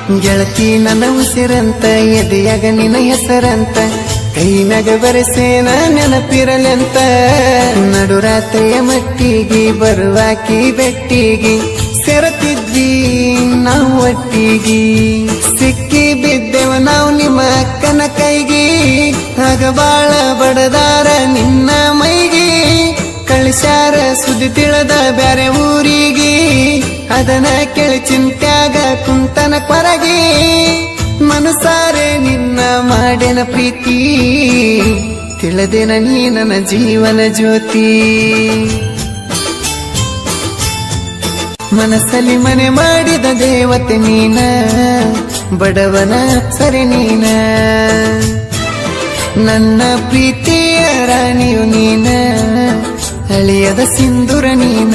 ಗೆಳತಿ ನನ್ನ ಉಸಿರಂತ ಎದೆಯಾಗ ನಿನ್ನ ಹೆಸರಂತ ಕೈನಾಗ ಬರೆಸೇನ ನೆನಪಿರಲೆಂತ ನಡುರಾತ್ರಿಯ ಮಟ್ಟಿಗೆ ಬರುವಾಕಿ ಬೆಟ್ಟಿಗೆ ಸೆರತಿದ್ವಿ ನಾವು ಒಟ್ಟಿಗೆ ಸಿಕ್ಕಿ ಬಿದ್ದೆವ ನಾವು ನಿಮ್ಮ ಅಕ್ಕನ ಕೈಗೆ ಆಗ ಬಾಳ ಬಡದಾರ ನಿನ್ನ ಮೈಗೆ ಕಳಿಸ್ಯಾರ ಸುದ್ದಿ ತಿಳಿದ ಬ್ಯಾರೆ ಊರಿಗೆ ಅದನ ಕೇಳಿ ಚಿಂತ್ಯಾಗ ಕುಂತನ ಕೊರಗಿ ಮನಸಾರೆ ನಿನ್ನ ಮಾಡಿನ ಪ್ರೀತಿ ತಿಳಿದೆನ ನೀ ನನ್ನ ಜೀವನ ಜ್ಯೋತಿ ಮನಸ್ಸಲ್ಲಿ ಮನೆ ಮಾಡಿದ ದೇವತೆ ನೀನ ಬಡವನ ಸರಿ ನೀನ ನನ್ನ ಪ್ರೀತಿಯ ರಾಣಿಯು ನೀನ ಅಳಿಯದ ಸಿಂಧುರ ನೀನ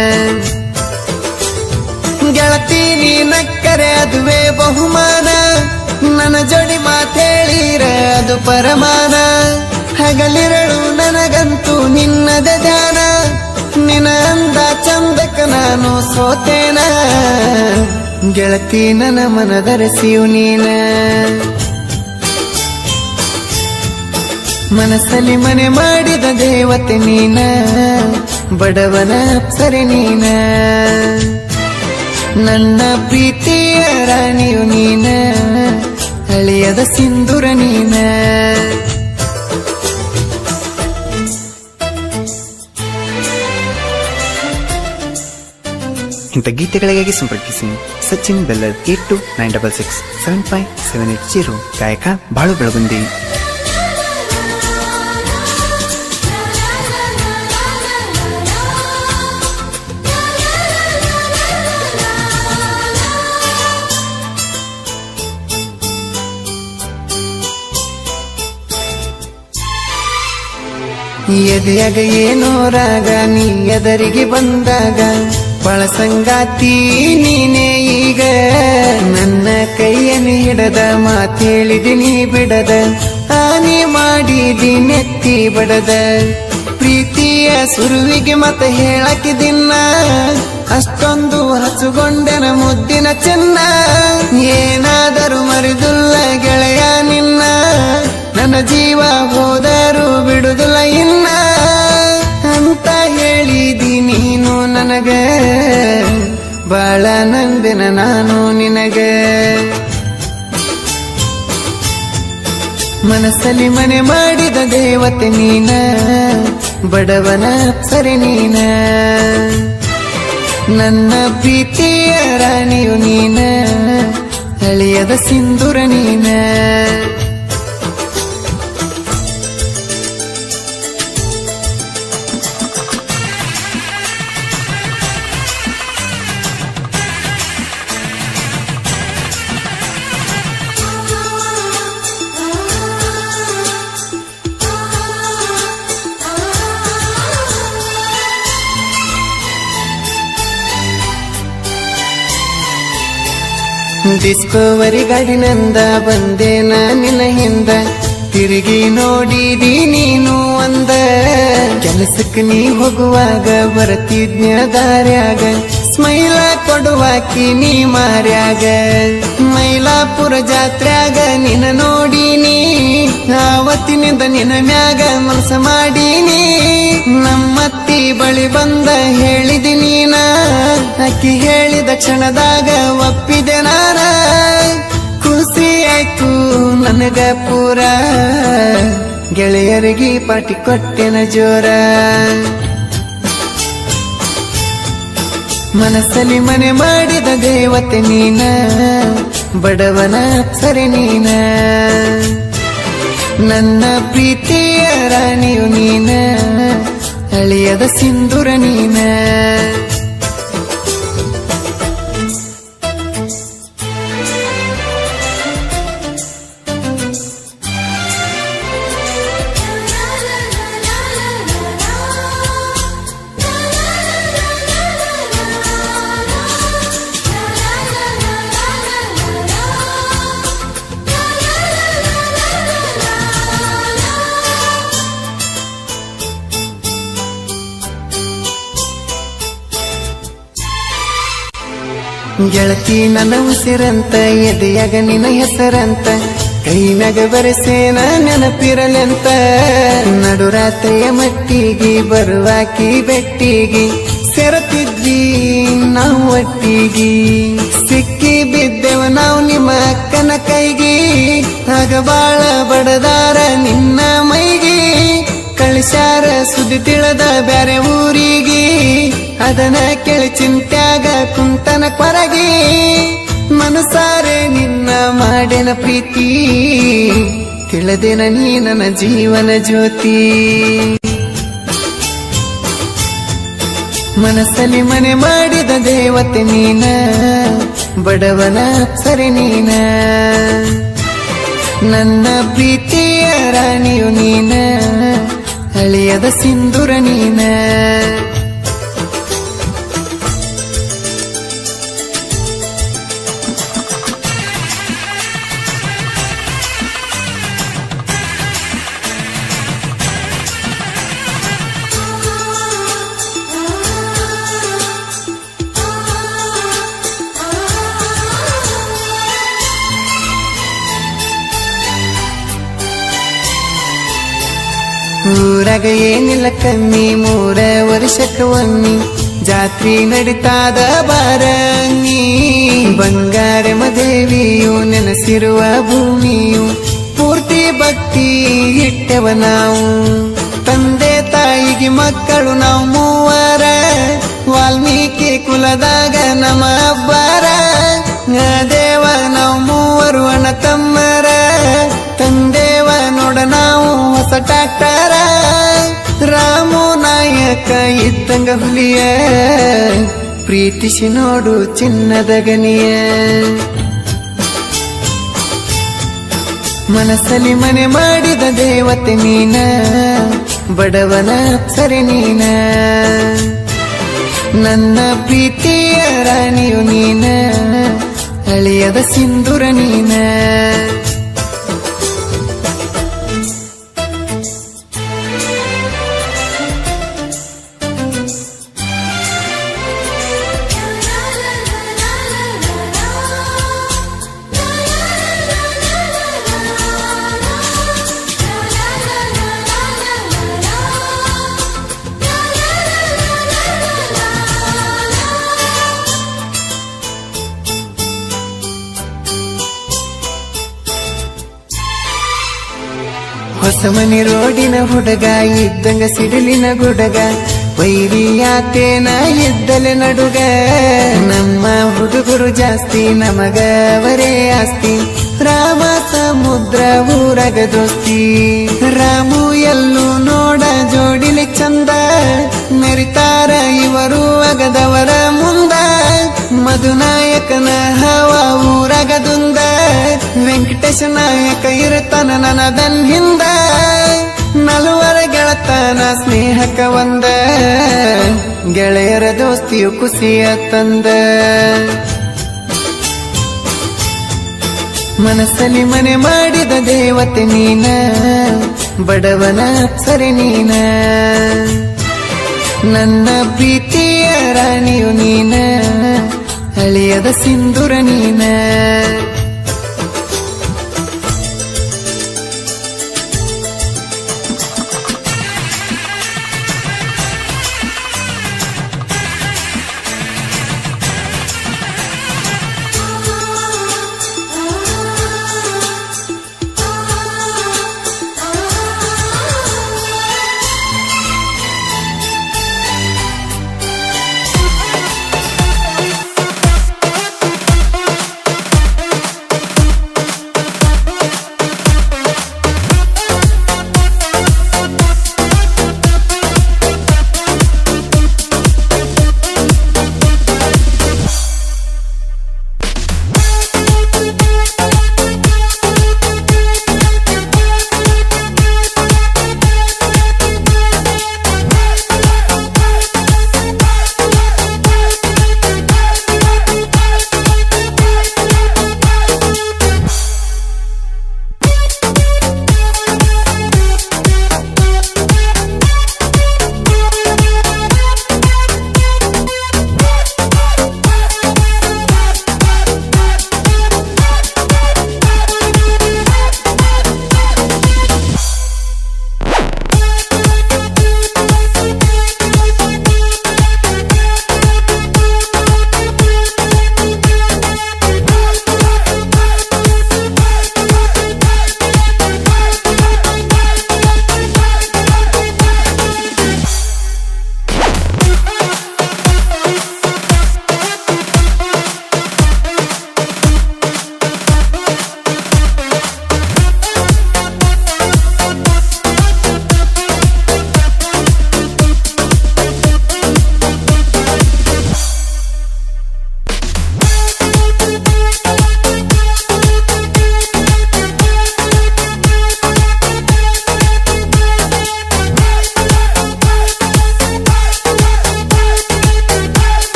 ಗೆಳತಿ ನೀನಕ್ಕರೆ ಅದುವೇ ಬಹುಮಾನ ನನ್ನ ಜೋಡಿ ಮಾತೇಳಿರ ಅದು ಪರಮಾನ ಹಗಲಿರಳು ನನಗಂತೂ ನಿನ್ನದ ಧ್ಯಾನ ನಿನ್ನ ಅಂದ ಚಂದಕ ನಾನು ಸೋತೇನ ಗೆಳತಿ ನನ್ನ ಮನದರಸಿಯು ನೀನ ಮನಸ್ಸಲ್ಲಿ ಮನೆ ಮಾಡಿದ ದೇವತೆ ನೀನ ಬಡವನ ಸರಿ ನೀನ ನನ್ನ ಪ್ರೀತಿಯ ರಾಣಿಯು ನೀನ ಅಳಿಯದ ಸಿಂಧುರ ನೀನ ಇಂಥ ಗೀತೆಗಳಿಗಾಗಿ ಸಂಪರ್ಕಿಸಿ Sachin Bellar eight two nine double six seven five seven eight zero ಗಾಯಕ ಬಾಳು ಬೆಳಗುಂದಿ ಎದೆಯಾಗ ಏನೋ ರಾಗ ನೀ ಎದರಿಗೆ ಬಂದಾಗ ಬಳಸಂಗಾತಿ ನೀನೇ ಈಗ ನನ್ನ ಕೈಯನ್ನು ಹಿಡದ ಮಾತೇಳಿದಿನಿ ಬಿಡದ ಹಾನಿ ಮಾಡಿದಿ ನೆತ್ತಿ ಬಡದ ಪ್ರೀತಿಯ ಸುರುವಿಗೆ ಮತ ಹೇಳಕಿದಿನ್ನ ಅಷ್ಟೊಂದು ಹಚ್ಚುಗೊಂಡನ ಮುದ್ದಿನ ಚೆನ್ನ ಏನಾದರೂ ಮರಿದುಲ್ಲ ಗೆಳೆಯ ನಿನ್ನ ನನ್ನ ಜೀವ ಹೋದರೂ ಬಿಡುದಿಲ್ಲ ಇನ್ನ ಅಂತ ಹೇಳಿದಿ ನೀನು ನನಗ ಬಾಳ ನಂಬಿನ ನಾನು ನಿನಗ ಮನಸ್ಸಲ್ಲಿ ಮನೆ ಮಾಡಿದ ದೇವತೆ ನೀನ ಬಡವನ ಸರಿ ನೀನ ನನ್ನ ಪ್ರೀತಿಯ ರಾಣಿಯು ನೀನ ಅಳಿಯದ ಸಿಂಧುರ ನೀನ ಡಿಸ್ಕವರಿ ಗಾಡಿನಂದ ಬಂದೇನ ನಿನ್ನ ಹಿಂದ ತಿರುಗಿ ನೋಡಿದಿ ನೀನು ಅಂದ ಕೆಲಸಕ್ಕೆ ನೀ ಹೋಗುವಾಗ ಬರ್ತಿದ್ನ್ಯ ದಾರ್ಯಾಗ ಸ್ಮೈಲ ಕೊಡುವಾಕಿ ನೀ ಮಾರ್ಯಾಗ ಮೈಲಾಪುರ ಜಾತ್ರ್ಯಾಗ ನಿನ್ನ ನೋಡಿನಿ ಆವತ್ತಿನಿಂದ ನಿನ್ನ ಮ್ಯಾಗ ಮನಸ ಮಾಡೀನಿ ನಮ್ಮತ್ತಿ ಬಳಿ ಬಂದ ಹೇಳಿದಿ ನೀನ ಅಕ್ಕಿ ಹೇಳಿದ ಕ್ಷಣದಾಗ ಒಪ್ಪಿದೆ ನಾನ ಖುಷಿ ಆಯ್ತು ನನಗ ಪೂರ ಗೆಳೆಯರಿಗೆ ಪಾಟಿ ಕೊಟ್ಟೆನ ಜೋರ ಮನಸ್ಸಲ್ಲಿ ಮನೆ ಮಾಡಿದ ದೇವತೆ ನೀನ ಬಡವನ ಸರಿ ನೀನ ನನ್ನ ಪ್ರೀತಿಯ ರಾಣಿಯು ನೀನ ಅಳಿಯದ ಸಿಂಧುರ ನೀನ ಗೆಳತಿ ನನ್ನ ಉಸಿರಂತ ಎದೆಯಾಗ ನಿನ್ನ ಹೆಸರಂತ ಕೈನಾಗ ಬರೆಸೇನ ನೆನಪಿರಲೆಂತ ನಡುರಾತ್ರಿಯ ಮಟ್ಟಿಗೆ ಬರುವಾಕಿ ಬೆಟ್ಟಿಗೆ ಸೆರತಿದ್ವಿ ನಾವು ಒಟ್ಟಿಗೆ ಸಿಕ್ಕಿ ಬಿದ್ದೆವ ನಾವು ನಿಮ್ಮ ಅಕ್ಕನ ಕೈಗೆ ಆಗ ಬಾಳ ಬಡದಾರ ನಿನ್ನ ಮೈಗೆ ಕಳಿಸ್ಯಾರ ಸುದ್ದಿ ತಿಳಿದ ಬ್ಯಾರೆ ಊರಿಗೆ ಅದನ್ನ ಕೇಳಿ ಚಿಂತ್ಯಾಗ ಕುಂತನ ಕೊರಗಿ ಮನಸಾರೆ ನಿನ್ನ ಮಾಡಿನ ಪ್ರೀತಿ ತಿಳಿದೆನ ನೀ ನನ್ನ ಜೀವನ ಜ್ಯೋತಿ ಮನಸ್ಸಲ್ಲಿ ಮನೆ ಮಾಡಿದ ದೇವತೆ ನೀನ ಬಡವನ ಸರಿ ನೀನ ನನ್ನ ಪ್ರೀತಿಯ ರಾಣಿಯು ನೀನ ಅಳಿಯದ ಸಿಂಧುರ ನೀನ ಊರಾಗ ಏನಿಲ್ಲ ಕಮ್ಮಿ ಮೂರ ವರ್ಷಕ್ಕ ಒಮ್ಮಿ ಜಾತ್ರಿ ನಡಿತಾದ ಬಾರಂಗಿ ಬಂಗಾರ ಮದೇವಿಯು ನೆನೆಸಿರುವ ಭೂಮಿಯು ಪೂರ್ತಿ ಭಕ್ತಿ ಇಟ್ಟೆವ ನಾವು ತಂದೆ ತಾಯಿಗೆ ಮಕ್ಕಳು ನಾವು ಮೂವರ ವಾಲ್ಮೀಕಿ ಕುಲದಾಗ ನಮ್ಮ ಅಬ್ಬರ ಆ ದೇವ ನಾವು ಮೂವರು ಅಣ್ಣ ತಮ್ಮರ ತಂದೇವ ನೋಡ ನಾವು ಹೊಸ ಟ್ಯಾಕ್ಟರ ರಾಮು ನಾಯಕ ಇದ್ದಂಗ ಹುಲಿಯ ಪ್ರೀತಿಸಿ ನೋಡು ಚಿನ್ನದ ಗನಿಯ ಮನಸ್ಸಲ್ಲಿ ಮನೆ ಮಾಡಿದ ದೇವತೆ ನೀನ ಬಡವನ ಸರಿ ನೀನ ನನ್ನ ಪ್ರೀತಿಯ ರಾಣಿಯು ನೀನ ಅಳಿಯದ ಸಿಂಧುರ ನೀನ ಹೊಸ ಮನೆ ರೋಡಿನ ಹುಡುಗ ಇದ್ದಂಗ ಸಿಡಿಲಿನ ಗುಡಗ ವೈರಿಯಾತೇನ ಇದ್ದಲೆ ನಡುಗ ನಮ್ಮ ಹುಡುಗರು ಜಾಸ್ತಿ ನಮಗವರೇ ಆಸ್ತಿ ರಾಮ ಸಮುದ್ರ ಊರಗ ದೋಸ್ತಿ ರಾಮು ಎಲ್ಲೂ ನೋಡ ಜೋಡಿಲಿ ಚಂದ ಮೆರಿತಾರ ಇವರು ಅಗದವರ ಮುಂದ ಮಧುನಾಯಕನ ಹವ ಊರಗದುಂದ ವೆಂಕಟೇಶ ನಾಯಕ ಇರುತ್ತಾನ ನನ್ನ ಬೆನ್ ಹಿಂದ ನಲವರ ಗೆಳತನ ಸ್ನೇಹಕ ಒಂದ ಗೆಳೆಯರ ದೋಸ್ತಿಯು ಖುಷಿಯ ತಂದ ಮನಸ್ಸಲ್ಲಿ ಮನೆ ಮಾಡಿದ ದೇವತೆ ನೀನ ಬಡವನ ಸರಿ ನೀನ ನನ್ನ ಪ್ರೀತಿಯ ರಾಣಿಯು ನೀನ ಅಳಿಯದ ಸಿಂಧುರ ನೀನ